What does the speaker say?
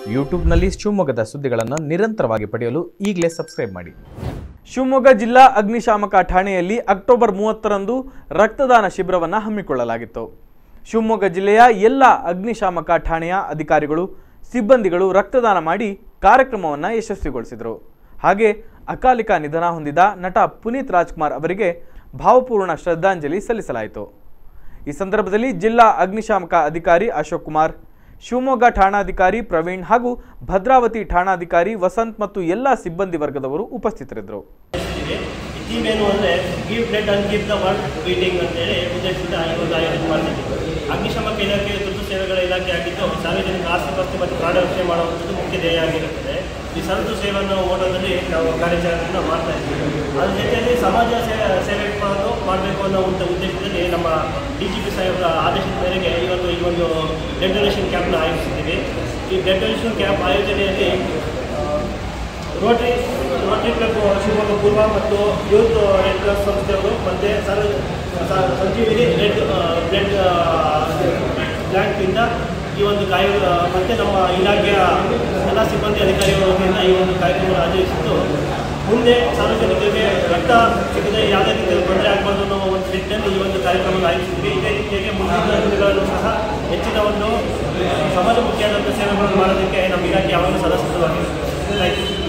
ಯೂಟ್ಯೂಬ್ನಲ್ಲಿ ಶಿವಮೊಗ್ಗದ ಸುದ್ದಿಗಳನ್ನು ನಿರಂತರವಾಗಿ ಪಡೆಯಲು ಈಗಲೇ ಸಬ್ಸ್ಕ್ರೈಬ್ ಮಾಡಿ ಶಿವಮೊಗ್ಗ ಜಿಲ್ಲಾ ಅಗ್ನಿಶಾಮಕ ಠಾಣೆಯಲ್ಲಿ ಅಕ್ಟೋಬರ್ ಮೂವತ್ತರಂದು ರಕ್ತದಾನ ಶಿಬಿರವನ್ನು ಹಮ್ಮಿಕೊಳ್ಳಲಾಗಿತ್ತು ಶಿವಮೊಗ್ಗ ಜಿಲ್ಲೆಯ ಎಲ್ಲ ಅಗ್ನಿಶಾಮಕ ಠಾಣೆಯ ಅಧಿಕಾರಿಗಳು ಸಿಬ್ಬಂದಿಗಳು ರಕ್ತದಾನ ಮಾಡಿ ಕಾರ್ಯಕ್ರಮವನ್ನು ಯಶಸ್ವಿಗೊಳಿಸಿದರು ಹಾಗೆ ಅಕಾಲಿಕ ನಿಧನ ಹೊಂದಿದ ನಟ ಪುನೀತ್ ರಾಜ್ಕುಮಾರ್ ಅವರಿಗೆ ಭಾವಪೂರ್ಣ ಶ್ರದ್ಧಾಂಜಲಿ ಸಲ್ಲಿಸಲಾಯಿತು ಈ ಸಂದರ್ಭದಲ್ಲಿ ಜಿಲ್ಲಾ ಅಗ್ನಿಶಾಮಕ ಅಧಿಕಾರಿ ಅಶೋಕ್ ಕುಮಾರ್ ಶಿವಮೊಗ್ಗ ಠಾಣಾಧಿಕಾರಿ ಪ್ರವೀಣ್ ಹಾಗೂ ಭದ್ರಾವತಿ ಠಾಣಾಧಿಕಾರಿ ವಸಂತ್ ಮತ್ತು ಎಲ್ಲ ಸಿಬ್ಬಂದಿ ವರ್ಗದವರು ಉಪಸ್ಥಿತರಿದ್ದರು ಇದೆ ಈ ಥೀಮ್ ಏನು ಅಂದರೆ give blood and give the world beating ಅಂತೇಳಿ ಉದ್ದೇಶದಿಂದ ಈ ಒಂದು ಆಯೋಜನೆ ಮಾಡ್ತಿದ್ದೀವಿ ಅಗ್ನಿಶಾಮಕ ಇಲಾಖೆ ತುರ್ತು ಸೇವೆಗಳ ಇಲಾಖೆ ಆಗಿದ್ದು ಸಾರ್ವಜನಿಕ ಆಸ್ತಿ ಪಾಸ್ತಿ ಮತ್ತು ಪ್ರಾಣ ರಕ್ಷಣೆ ಮಾಡುವಂಥದ್ದು ಮುಖ್ಯ ಧ್ಯೇಯ ಆಗಿರುತ್ತದೆ ಈ ಸರಕು ಸೇವೆಯನ್ನು ಓಟೋದಲ್ಲಿ ನಾವು ಕಾರ್ಯಾಚರಣೆಯನ್ನು ಮಾಡ್ತಾ ಇದ್ದೀವಿ ಅದ್ರ ಜೊತೆಯಲ್ಲಿ ಸಮಾಜ ಸೇವೆ ಸೇವೆ ಮಾಡೋದು ಮಾಡಬೇಕು ಅನ್ನೋ ಒಂದು ಉದ್ದೇಶದಲ್ಲಿ ನಮ್ಮ ಡಿ ಜಿ ಪಿ ಸಾಹೇಬರ ಆದೇಶದ ಮೇರೆಗೆ ಇವತ್ತು ಈ ಒಂದು ಬ್ಲಡ್ ಡೊನೇಷನ್ ಕ್ಯಾಂಪ್ನ ಆಯೋಜಿಸಿದ್ದೀವಿ ಈ ಬ್ಲಡ್ ಡೊನೇಷನ್ ಕ್ಯಾಂಪ್ ಆಯೋಜನೆಯಲ್ಲಿ ಆ, ರೋಟರಿ ರೋಟರಿ ಕ್ಲಬ್ ಶಿವಮೊಗ್ಗ ಪೂರ್ವ ಮತ್ತು ಯೂತ್ ರೆಡ್ ಕ್ರಾಸ್ ಸಂಸ್ಥೆಯವರು ಮತ್ತು ಸರ್ ಸ- ಸಂಜೀವಿನಿ ರೆಡ್ ಬ್ಲಡ್ ಬ್ಯಾಂಕಿಂದ ಈ ಒಂದು ಕಾಯ ಮತ್ತು ನಮ್ಮ ಇಲಾಖೆಯ ಎಲ್ಲ ಸಿಬ್ಬಂದಿ ಅಧಿಕಾರಿಗಳ ವತಿಯಿಂದ ಈ ಒಂದು ಕಾರ್ಯಕ್ರಮವನ್ನು ಆಚರಿಸಿದ್ದು ಮುಂದೆ ಸಾರ್ವಜನಿಕರಿಗೆ ರಕ್ತ ಸಿಗದೆ ಯಾವುದೇ ರೀತಿಯ ತೊಂದರೆ ಆಗಬಾರ್ದು ಅನ್ನೋ ಒಂದು ನಿಟ್ಟಿನಲ್ಲಿ ಈ ಒಂದು ಕಾರ್ಯಕ್ರಮವನ್ನು ಆಯೋಜಿಸಿದ್ವಿ ಇದೇ ರೀತಿಯಾಗಿ ಮುಂದಿನ ದಿನಗಳಲ್ಲೂ ಸಹ ಹೆಚ್ಚಿನ ಒಂದು ಸಮಾಜಮುಖಿಯಾದಂಥ ಸೇವೆಗಳನ್ನು ಮಾಡೋದಕ್ಕೆ ನಮ್ಮ ಇಲಾಖೆ ಯಾವಾಗಲೂ ಸದಸ್ಯವಾಗಿದೆ ಥ್ಯಾಂಕ್ ಯು